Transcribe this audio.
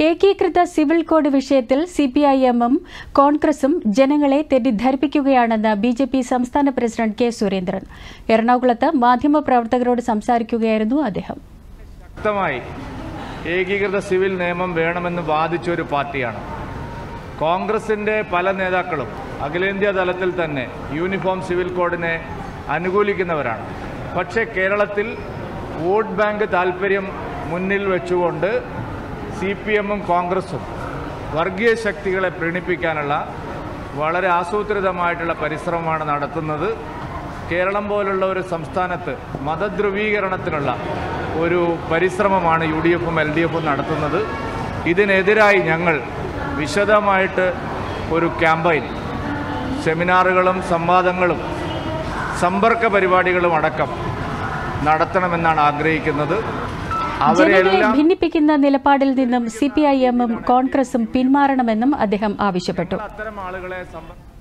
ഏകീകൃത civil code വിഷയത്തിൽ C P I എമ്മും കോൺഗ്രസും ജനങ്ങളെ തെറ്റിദ്ധരിപ്പിക്കുകയാണെന്ന് ബി ജെ പി സംസ്ഥാന പ്രസിഡന്റ് കെ സുരേന്ദ്രൻ എറണാകുളത്ത് മാധ്യമപ്രവർത്തകരോട് സംസാരിക്കുകയായിരുന്നു അദ്ദേഹം ശക്തമായി ഏകീകൃത സിവിൽ നിയമം വേണമെന്ന് വാദിച്ച ഒരു പാർട്ടിയാണ് കോൺഗ്രസിൻ്റെ പല നേതാക്കളും അഖിലേന്ത്യാ തലത്തിൽ തന്നെ യൂണിഫോം സിവിൽ കോഡിനെ അനുകൂലിക്കുന്നവരാണ് പക്ഷേ കേരളത്തിൽ വോട്ട് ബാങ്ക് താൽപ്പര്യം മുന്നിൽ വെച്ചുകൊണ്ട് സി പി എമ്മും കോൺഗ്രസും വർഗീയ ശക്തികളെ പ്രീണിപ്പിക്കാനുള്ള വളരെ ആസൂത്രിതമായിട്ടുള്ള പരിശ്രമമാണ് നടത്തുന്നത് കേരളം പോലുള്ള ഒരു സംസ്ഥാനത്ത് മതധ്രുവീകരണത്തിനുള്ള ഒരു പരിശ്രമമാണ് യു ഡി എഫും എൽ ഡി എഫും നടത്തുന്നത് ഇതിനെതിരായി ഞങ്ങൾ വിശദമായിട്ട് ഒരു ക്യാമ്പയിൻ സെമിനാറുകളും സംവാദങ്ങളും സമ്പർക്ക പരിപാടികളും അടക്കം നടത്തണമെന്നാണ് ആഗ്രഹിക്കുന്നത് ജനങ്ങളെ അവരെല്ലാം ഭിന്നിപ്പിക്കുന്ന നിലപാടിൽ നിന്നും സി പി ഐ എമ്മും കോൺഗ്രസും പിന്മാറണമെന്നും അദ്ദേഹം ആവശ്യപ്പെട്ടു അത്തരം ആളുകളെ സമ്പ